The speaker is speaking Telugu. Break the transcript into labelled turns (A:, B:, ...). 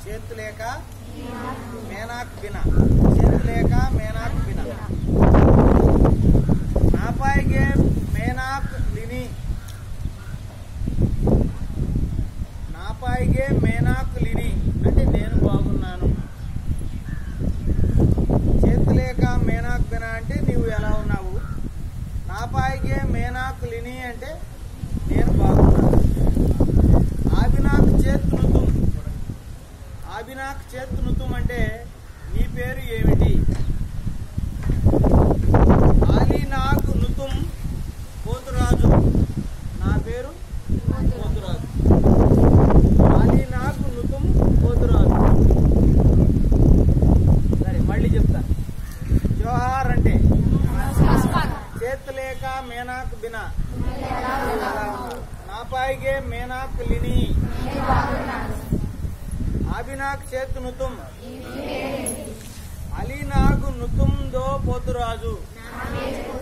A: చేతులేక మేనాక్ బిన చేతులేక మేనాక్ బిన నాపాయిగే మేనాక్ లిని నాపాయిగే మేనాక్ లిని అంటే నేను బాగున్నాను చేతులేక మేనాక్ బిన అంటే నీవు ఎలా ఉన్నావు నాపాయిగే మేనాక్ లిని అంటే నేను బాగున్నాను ఆబినాక్ చేత్ నుతుం ఆబినాక్ చేత్ నుతుం అంటే నీ పేరు ఏమిటి ఆలి నాకు నుతుం పోతురాజు నా పేరు పోతురాజు ఆలి నాకు నుతుం పోతురాజు సరే మళ్ళీ చెప్తాను జోహార్ అంటే చేతులేక మేనాక్ బినా నాపాయిగే మేనాక్ లిని ఆబినాక్ చేత్ నుతుం అలీ నాకు నుతుం దో పోతురాజు